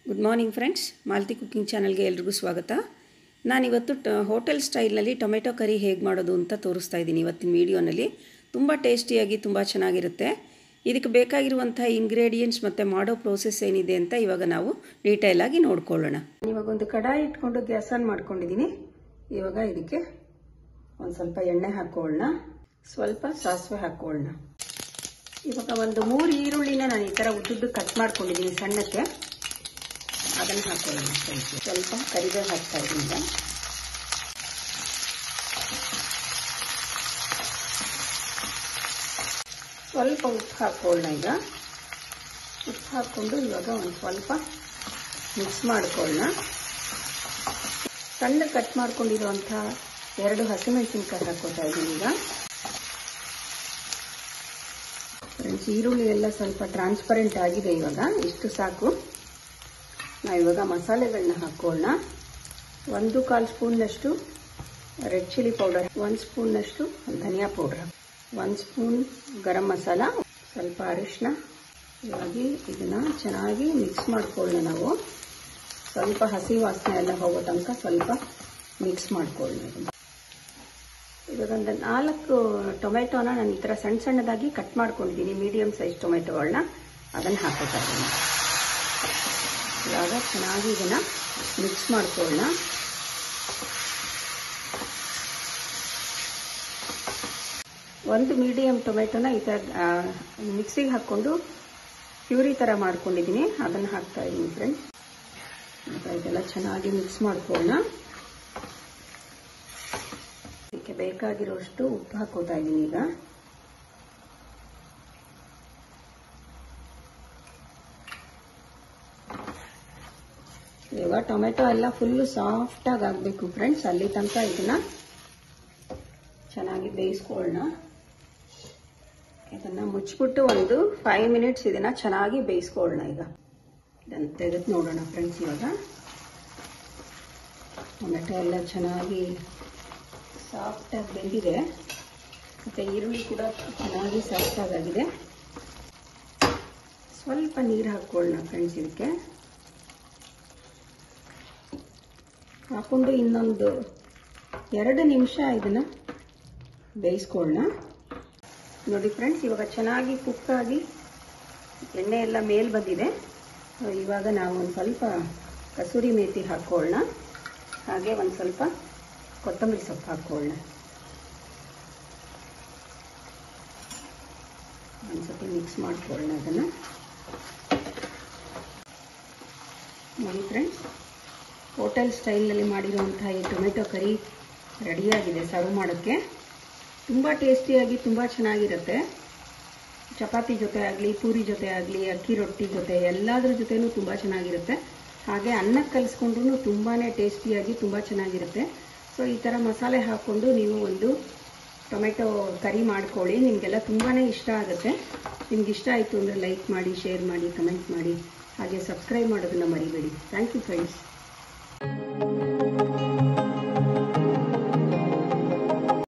good morning friends Malti cooking ಚಾನಲ್ಗೆ ಎಲ್ರಿಗೂ ಸ್ವಾಗತ ನಾನಿವತ್ತು ಟ ಹೋಟೆಲ್ ಸ್ಟೈಲ್ನಲ್ಲಿ ಟೊಮೆಟೊ ಕರಿ ಹೇಗೆ ಮಾಡೋದು ಅಂತ ತೋರಿಸ್ತಾ ಇದ್ದೀನಿ ಇವತ್ತಿನ ವೀಡಿಯೋನಲ್ಲಿ ತುಂಬ ಟೇಸ್ಟಿಯಾಗಿ ತುಂಬ ಚೆನ್ನಾಗಿರುತ್ತೆ ಇದಕ್ಕೆ ಬೇಕಾಗಿರುವಂಥ ಇಂಗ್ರೀಡಿಯೆಂಟ್ಸ್ ಮತ್ತು ಮಾಡೋ ಪ್ರೋಸೆಸ್ ಏನಿದೆ ಅಂತ ಇವಾಗ ನಾವು ಡೀಟೇಲಾಗಿ ನೋಡ್ಕೊಳ್ಳೋಣ ಇವಾಗ ಒಂದು ಕಡಾಯಿ ಇಟ್ಕೊಂಡು ಗ್ಯಾಸ್ ಆನ್ ಮಾಡ್ಕೊಂಡಿದ್ದೀನಿ ಇವಾಗ ಇದಕ್ಕೆ ಒಂದು ಸ್ವಲ್ಪ ಎಣ್ಣೆ ಹಾಕೊಳ್ಳೋಣ ಸ್ವಲ್ಪ ಸಾಸಿವೆ ಹಾಕೊಳ್ಳೋಣ ಇವಾಗ ಒಂದು ಮೂರು ಈರುಳ್ಳಿನ ನಾನು ಈ ಥರ ಉದ್ದುದ್ದು ಕಟ್ ಮಾಡ್ಕೊಂಡಿದ್ದೀನಿ ಸಣ್ಣಕ್ಕೆ ಅದನ್ನು ಹಾಕೊಳ್ಳೋಣ ಸ್ವಲ್ಪ ಸ್ವಲ್ಪ ಕರಿಬೇವು ಹಾಕ್ತಾ ಇದ್ದೀನಿ ಸ್ವಲ್ಪ ಉಪ್ಪು ಹಾಕೊಳ್ಳೋಣ ಈಗ ಉಪ್ಪು ಹಾಕ್ಕೊಂಡು ಇವಾಗ ಒಂದು ಸ್ವಲ್ಪ ಮಿಕ್ಸ್ ಮಾಡ್ಕೊಳ್ಳೋಣ ಸಣ್ಣ ಕಟ್ ಮಾಡ್ಕೊಂಡಿರುವಂಥ ಎರಡು ಹಸಿಮೆಣಸಿನ್ಕಾಯಿ ಹಾಕೋತಾ ಇದ್ದೀನಿ ಈಗ ಫ್ರೆಂಡ್ಸ್ ಈರುಳ್ಳಿ ಎಲ್ಲ ಸ್ವಲ್ಪ ಟ್ರಾನ್ಸ್ಪರೆಂಟ್ ಆಗಿದೆ ಇವಾಗ ಇಷ್ಟು ಸಾಕು ನಾವು ಇವಾಗ ಮಸಾಲೆಗಳನ್ನ ಹಾಕೊಳ್ಳೋಣ ಒಂದು ಕಾಲು ಸ್ಪೂನ್ನಷ್ಟು ರೆಡ್ ಚಿಲ್ಲಿ ಪೌಡರ್ ಒಂದು ಸ್ಪೂನ್ನಷ್ಟು ಧನಿಯಾ ಪೌಡರ್ ಒಂದು ಸ್ಪೂನ್ ಗರಂ ಮಸಾಲ ಸ್ವಲ್ಪ ಅರಿಶಿನ ಇವಾಗಿ ಇದನ್ನ ಚೆನ್ನಾಗಿ ಮಿಕ್ಸ್ ಮಾಡ್ಕೊಳ್ಳೋಣ ನಾವು ಸ್ವಲ್ಪ ಹಸಿ ವಾಸನೆ ಎಲ್ಲ ಹೋಗೋ ತನಕ ಸ್ವಲ್ಪ ಮಿಕ್ಸ್ ಮಾಡ್ಕೊಳ್ಳೋಣ ಇವಾಗ ಒಂದು ನಾಲ್ಕು ಟೊಮೆಟೊನ ನಾನು ಈ ಥರ ಸಣ್ಣ ಸಣ್ಣದಾಗಿ ಕಟ್ ಮಾಡ್ಕೊಂಡಿದ್ದೀನಿ ಮೀಡಿಯಮ್ ಸೈಜ್ ಟೊಮೆಟೊಗಳನ್ನ ಅದನ್ನು ಹಾಕೋತಾ ಇದ್ದೀನಿ ಇವಾಗ ಚೆನ್ನಾಗಿ ಇದನ್ನು ಮಿಕ್ಸ್ ಮಾಡ್ಕೊಳ್ಳೋಣ ಒಂದು ಮೀಡಿಯಮ್ ಟೊಮೆಟೊನ ಈ ಥರ ಮಿಕ್ಸಿಗೆ ಹಾಕ್ಕೊಂಡು ಪ್ಯೂರಿ ಥರ ಮಾಡ್ಕೊಂಡಿದ್ದೀನಿ ಅದನ್ನು ಹಾಕ್ತಾ ಇದ್ದೀನಿ ಫ್ರೆಂಡ್ಸ್ ಇದೆಲ್ಲ ಚೆನ್ನಾಗಿ ಮಿಕ್ಸ್ ಮಾಡ್ಕೊಳ್ಳೋಣ ಇದಕ್ಕೆ ಬೇಕಾಗಿರುವಷ್ಟು ಉಪ್ಪು ಹಾಕೋತಾ ಇದ್ದೀನಿ ಈಗ ಇವಾಗ ಟೊಮೆಟೊ ಎಲ್ಲ ಫುಲ್ಲು ಸಾಫ್ಟಾಗಿ ಆಗಬೇಕು ಫ್ರೆಂಡ್ಸ್ ಅಲ್ಲಿ ತನಕ ಇದನ್ನ ಚೆನ್ನಾಗಿ ಬೇಯಿಸ್ಕೊಳ್ಳೋಣ ಇದನ್ನ ಮುಚ್ಚಿಬಿಟ್ಟು ಒಂದು ಫೈವ್ ಮಿನಿಟ್ಸ್ ಇದನ್ನ ಚೆನ್ನಾಗಿ ಬೇಯಿಸ್ಕೊಳ್ಳೋಣ ಈಗ ಇದನ್ನು ತೆಗೆದು ನೋಡೋಣ ಫ್ರೆಂಡ್ಸ್ ಇವಾಗ ಟೊಮೆಟೊ ಎಲ್ಲ ಚೆನ್ನಾಗಿ ಸಾಫ್ಟಾಗಿ ಬೆಂದಿದೆ ಮತ್ತು ಈರುಳ್ಳಿ ಕೂಡ ಚೆನ್ನಾಗಿ ಸಾಫ್ಟಾಗಿದೆ ಸ್ವಲ್ಪ ನೀರು ಹಾಕ್ಕೊಳ್ಳೋಣ ಫ್ರೆಂಡ್ಸ್ ಇದಕ್ಕೆ ಹಾಕೊಂಡು ಇನ್ನೊಂದು ಎರಡು ನಿಮಿಷ ಇದನ್ನು ಬೇಯಿಸ್ಕೊಳ್ಳೋಣ ನೋಡಿ ಫ್ರೆಂಡ್ಸ್ ಇವಾಗ ಚೆನ್ನಾಗಿ ಕುಕ್ಕಾಗಿ ಎಣ್ಣೆ ಎಲ್ಲ ಮೇಲ್ ಬಂದಿದೆ ಇವಾಗ ನಾವು ಒಂದು ಸ್ವಲ್ಪ ಕಸೂರಿ ಮೇಥಿ ಹಾಕ್ಕೊಳ್ಳೋಣ ಹಾಗೆ ಒಂದು ಸ್ವಲ್ಪ ಕೊತ್ತಂಬರಿ ಸೊಪ್ಪು ಹಾಕ್ಕೊಳ್ಳೋಣ ಒಂದ್ಸತಿ ಮಿಕ್ಸ್ ಮಾಡ್ಕೊಳ್ಳೋಣ ಅದನ್ನು ನೋಡಿ ಫ್ರೆಂಡ್ಸ್ ಹೋಟೆಲ್ ಸ್ಟೈಲ್ನಲ್ಲಿ ಮಾಡಿರುವಂಥ ಈ ಟೊಮೆಟೊ ಕರಿ ರೆಡಿಯಾಗಿದೆ ಸರ್ವ್ ಮಾಡೋಕ್ಕೆ ತುಂಬ ಟೇಸ್ಟಿಯಾಗಿ ತುಂಬ ಚೆನ್ನಾಗಿರುತ್ತೆ ಚಪಾತಿ ಜೊತೆ ಆಗಲಿ ಪೂರಿ ಜೊತೆ ಆಗಲಿ ಅಕ್ಕಿ ರೊಟ್ಟಿ ಜೊತೆ ಎಲ್ಲದರ ಜೊತೆನೂ ತುಂಬ ಚೆನ್ನಾಗಿರುತ್ತೆ ಹಾಗೆ ಅನ್ನಕ್ಕೆ ಕಲಿಸ್ಕೊಂಡ್ರೂ ತುಂಬಾ ಟೇಸ್ಟಿಯಾಗಿ ತುಂಬ ಚೆನ್ನಾಗಿರುತ್ತೆ ಸೊ ಈ ಥರ ಮಸಾಲೆ ಹಾಕ್ಕೊಂಡು ನೀವು ಒಂದು ಟೊಮೆಟೊ ಕರಿ ಮಾಡ್ಕೊಳ್ಳಿ ನಿಮಗೆಲ್ಲ ತುಂಬಾ ಇಷ್ಟ ಆಗುತ್ತೆ ನಿಮ್ಗೆ ಇಷ್ಟ ಆಯಿತು ಅಂದರೆ ಲೈಕ್ ಮಾಡಿ ಶೇರ್ ಮಾಡಿ ಕಮೆಂಟ್ ಮಾಡಿ ಹಾಗೆ ಸಬ್ಸ್ಕ್ರೈಬ್ ಮಾಡೋದನ್ನು ಮರಿಬೇಡಿ ಥ್ಯಾಂಕ್ ಯು ಫ್ರೆಂಡ್ಸ್